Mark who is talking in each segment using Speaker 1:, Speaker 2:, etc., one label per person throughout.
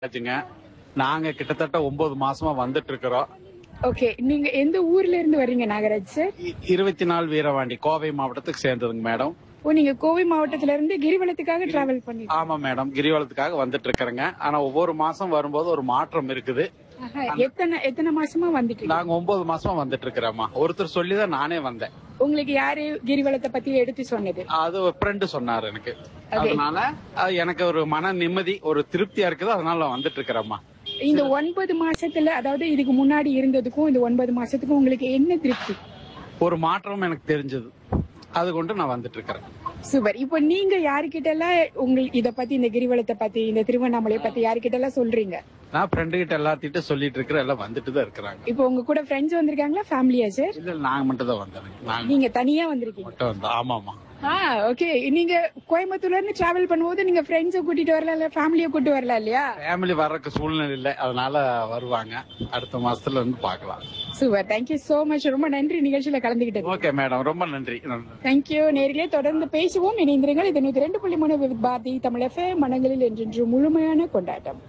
Speaker 1: ஆச்சுங்க நாங்க கிட்டத்தட்ட ஒன்பது மாசமா வந்துட்டு இருக்கிறோம்
Speaker 2: ஓகே நீங்க எந்த ஊர்ல இருந்து வர்றீங்க நாகராஜ் சார்
Speaker 1: இ- இருபத்தி நாலு வீரவாண்டி கோவை மாவட்டத்துக்கு சேர்ந்ததுங்க மேடம்
Speaker 2: ஓ நீங்க கோவை மாவட்டத்துல இருந்து கிரிவலத்துக்காக டிராவல் பண்ணி
Speaker 1: ஆமா மேடம் கிரிவலத்துக்காக வந்துட்டு இருக்கிறேங்க ஆனா ஒவ்வொரு மாசம் வரும்போது ஒரு மாற்றம் இருக்குது
Speaker 2: ஆஹா, எத்தனை எத்தனை மாசமா வந்துட்டு இருக்கீங்க?
Speaker 1: நாங்க ஒன்பது மாசமா வந்துட்டு இருக்கிறோம்மா ஒருத்தர் சொல்லிதான் நானே வந்தேன்
Speaker 2: உங்களுக்கு யாரு கிரிவலத்தை பத்தி எடுத்து சொன்னது
Speaker 1: அது ஒரு ஃப்ரெண்டு சொன்னாரு எனக்கு அதனால அது எனக்கு ஒரு மன நிம்மதி ஒரு திருப்தியா இருக்குது அதனால நான் வந்துட்டு இருக்கிறேம்மா
Speaker 2: இந்த ஒன்பது மாசத்துல அதாவது இதுக்கு முன்னாடி இருந்ததுக்கும் இந்த ஒன்பது மாசத்துக்கும் உங்களுக்கு என்ன திருப்தி
Speaker 1: ஒரு மாற்றம் எனக்கு தெரிஞ்சது அது கொண்டு நான் வந்துட்டு இருக்கிறேன்
Speaker 2: சூப்பர் இப்போ நீங்க யாருக்கிட்ட எல்லாம் உங்களுக்கு இத பத்தி இந்த கிரிவலத்தை பத்தி இந்த திருவண்ணாமலையை பத்தி யாருக்கிட்ட எல்லாம் சொல்றீங்க
Speaker 1: நான் ஃப்ரெண்டு கிட்ட எல்லாத்திட்ட சொல்லிட்டு இருக்கிறேன் எல்லாம் வந்துட்டு தான் இருக்கிறாங்க
Speaker 2: இப்போ உங்க கூட ஃப்ரெண்ட்ஸ் வந்திருக்காங்களா ஃபேமிலியா சார்
Speaker 1: இல்ல நாங்க மட்டும் தான் வந்தேன் நாங்க
Speaker 2: நீங்க தனியா வந்திருக்கீங்க
Speaker 1: மட்டும் வந்தோம் ஆமாமா
Speaker 2: ஆ ஓகே நீங்க கோயம்புத்தூர்ல இருந்து டிராவல் பண்ணும்போது நீங்க ஃப்ரெண்ட்ஸ கூட்டிட்டு வரல இல்ல ஃபேமிலிய கூட்டிட்டு வரல இல்லையா
Speaker 1: ஃபேமிலி வர்றதுக்கு சூழ்நிலை இல்லை அதனால வருவாங்க அடுத்த மாசத்துல இருந்து பார்க்கலாம்
Speaker 2: சூப்பர் தேங்க்யூ சோ மச் ரொம்ப நன்றி நிகழ்ச்சியில கலந்துகிட்டது
Speaker 1: ஓகே மேடம் ரொம்ப நன்றி நன்றி
Speaker 2: தேங்க்யூ நேர்களே தொடர்ந்து பேசுவோம் இணைந்திருங்கள் இது நூத்தி ரெண்டு புள்ளி மூணு வித் பாரதி தமிழ் எஃப்எம் மனங்களில் என்றென்று முழுமையான கொண்டாட்டம்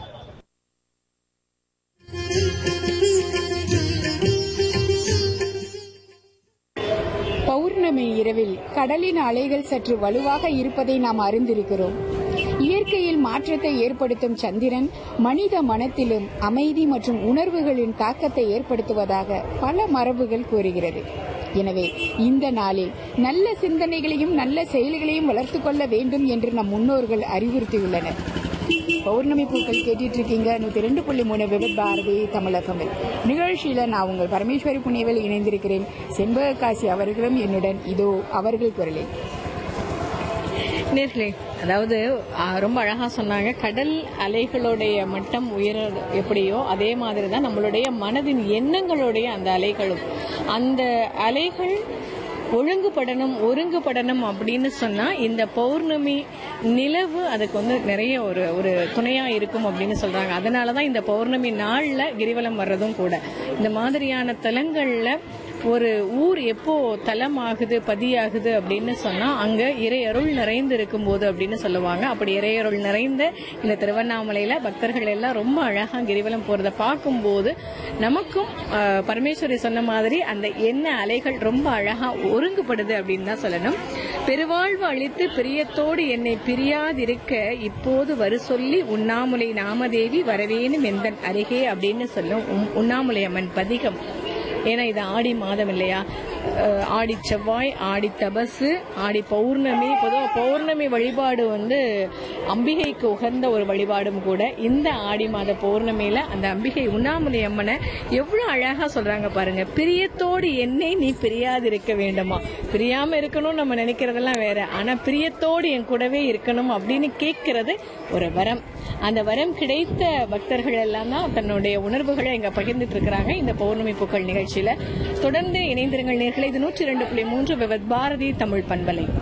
Speaker 2: பௌர்ணமி இரவில் கடலின் அலைகள் சற்று வலுவாக இருப்பதை நாம் அறிந்திருக்கிறோம் இயற்கையில் மாற்றத்தை ஏற்படுத்தும் சந்திரன் மனித மனத்திலும் அமைதி மற்றும் உணர்வுகளின் தாக்கத்தை ஏற்படுத்துவதாக பல மரபுகள் கூறுகிறது எனவே இந்த நாளில் நல்ல சிந்தனைகளையும் நல்ல செயல்களையும் வளர்த்துக் கொள்ள வேண்டும் என்று நம் முன்னோர்கள் அறிவுறுத்தியுள்ளனர் பௌர்ணமி பூக்கள் கேட்டுட்டு இருக்கீங்க நூத்தி ரெண்டு புள்ளி மூணு விபத் பாரதி தமிழகமில் நிகழ்ச்சியில நான் உங்கள் பரமேஸ்வரி புண்ணியவில் இணைந்திருக்கிறேன் செண்பக காசி அவர்களும் என்னுடன் இதோ அவர்கள் குரலில்
Speaker 3: நேர்களே அதாவது ஆ, ரொம்ப அழகா சொன்னாங்க கடல் அலைகளுடைய மட்டம் உயர எப்படியோ அதே மாதிரி தான் நம்மளுடைய மனதின் எண்ணங்களுடைய அந்த அலைகளும் அந்த அலைகள் ஒழுங்குபடணும் ஒருங்குபடணும் அப்படின்னு சொன்னா இந்த பௌர்ணமி நிலவு அதுக்கு வந்து நிறைய ஒரு ஒரு துணையா இருக்கும் அப்படின்னு சொல்றாங்க அதனாலதான் இந்த பௌர்ணமி நாள்ல கிரிவலம் வர்றதும் கூட இந்த மாதிரியான தலங்கள்ல ஒரு ஊர் எப்போ தலமாகுது பதியாகுது அப்படின்னு சொன்னா அங்க இறையருள் நிறைந்து இருக்கும்போது அப்படின்னு சொல்லுவாங்க அப்படி இறையருள் நிறைந்த இந்த திருவண்ணாமலையில பக்தர்கள் எல்லாம் ரொம்ப அழகா கிரிவலம் போறத பார்க்கும்போது நமக்கும் ஆஹ், பரமேஸ்வரி சொன்ன மாதிரி அந்த எண்ண அலைகள் ரொம்ப அழகா ஒருங்குபடுது அப்படின்னு தான் சொல்லணும் பெருவாழ்வு அளித்து பிரியத்தோடு என்னை பிரியாதிருக்க இப்போது வரு சொல்லி உண்ணாமுலை நாமதேவி வரவேணும் எந்தன் அருகே அப்படின்னு சொல்லும் உம்- உண்ணாமுலை அம்மன் பதிகம் ஏன்னா இது ஆடி மாதம் இல்லையா அஹ் ஆடி செவ்வாய் ஆடி தபசு ஆடி பௌர்ணமி பொதுவாக பௌர்ணமி வழிபாடு வந்து அம்பிகைக்கு உகந்த ஒரு வழிபாடும் கூட இந்த ஆடி மாத பௌர்ணமியில அந்த அம்பிகை உண்ணாமுலை அம்மனை எவ்வளவு அழகா சொல்றாங்க பாருங்க பிரியத்தோடு என்னை நீ பிரியாது இருக்க வேண்டுமா பிரியாம இருக்கணும்னு நம்ம நினைக்கிறதெல்லாம் வேற ஆனா பிரியத்தோடு என் கூடவே இருக்கணும் அப்படின்னு கேட்கறது ஒரு வரம் அந்த வரம் கிடைத்த பக்தர்கள் எல்லாம் தான் தன்னுடைய உணர்வுகளை இங்க பகிர்ந்துட்டு இருக்கிறாங்க இந்த பௌர்ணமி பூக்கள் நிகழ்ச்சியில தொடர்ந்து இணைந்திருங்கள் நேர்களை இது நூற்றி ரெண்டு புள்ளி மூன்று விவத் பாரதி தமிழ் பண்பலை